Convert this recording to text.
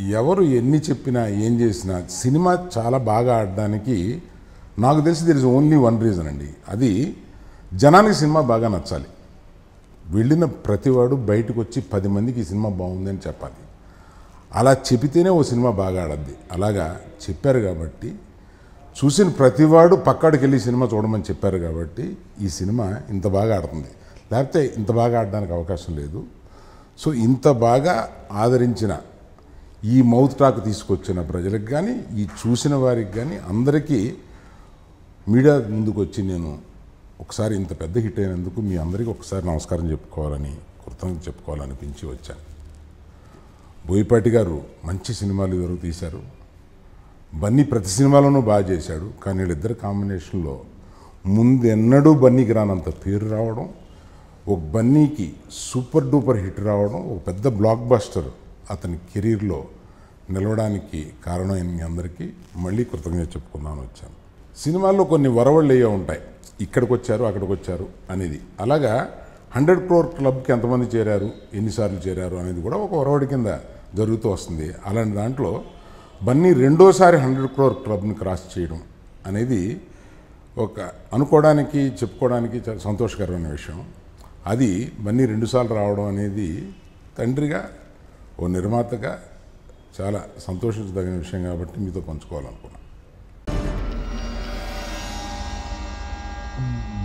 ఎవరు ఎన్ని చెప్పినా ఏం చేసినా సినిమా చాలా బాగా ఆడడానికి నాకు తెలిసి there is only one reason అండి అది జనానికి సినిమా బాగా నచ్చాలి వెళ్ళిన ప్రతివాడు బయటకు వచ్చి పది మందికి ఈ సినిమా బాగుందని చెప్పాలి అలా చెబితేనే ఓ సినిమా బాగా ఆడద్ది అలాగా చెప్పారు కాబట్టి చూసిన ప్రతివాడు పక్కాడికి వెళ్ళి ఈ సినిమా చూడమని చెప్పారు కాబట్టి ఈ సినిమా ఇంత బాగా ఆడుతుంది లేకపోతే ఇంత బాగా ఆడడానికి అవకాశం లేదు సో ఇంత బాగా ఆదరించిన ఈ మౌత్ టాక్ తీసుకొచ్చిన ప్రజలకు కానీ ఈ చూసిన వారికి కానీ అందరికీ మీడియా ముందుకు వచ్చి నేను ఒకసారి ఇంత పెద్ద హిట్ అయినందుకు మీ అందరికీ ఒకసారి నమస్కారం చెప్పుకోవాలని కృతజ్ఞత చెప్పుకోవాలనిపించి వచ్చాను బోయపాటి గారు మంచి సినిమాలు ఇద్దరు తీశారు బన్నీ ప్రతి సినిమాలోనూ బాగా చేశాడు కానీ వీళ్ళిద్దరు కాంబినేషన్లో ముందెన్నడూ బన్నీకి రానంత పేరు రావడం ఒక బన్నీకి సూపర్ డూపర్ హిట్ రావడం ఒక పెద్ద బ్లాక్ బస్టర్ అతని కెరీర్లో నిలవడానికి కారణమైన మీ అందరికీ మళ్ళీ కృతజ్ఞత చెప్పుకుందామని వచ్చాను సినిమాల్లో కొన్ని వరవళ్ళు అయ్యే ఉంటాయి ఇక్కడికి వచ్చారు అక్కడికి వచ్చారు అనేది అలాగా హండ్రెడ్ క్రోర్ క్లబ్కి ఎంతమంది చేరారు ఎన్నిసార్లు చేరారు అనేది కూడా ఒక వరవడి కింద జరుగుతూ వస్తుంది అలాంటి దాంట్లో బన్నీ రెండోసారి హండ్రెడ్ క్రోర్ క్లబ్ని క్రాస్ చేయడం అనేది ఒక అనుకోవడానికి చెప్పుకోవడానికి చాలా సంతోషకరమైన విషయం అది బన్నీ రెండుసార్లు రావడం అనేది తండ్రిగా ఓ నిర్మాతగా చాలా సంతోషించదగిన విషయం కాబట్టి మీతో పంచుకోవాలనుకున్నాను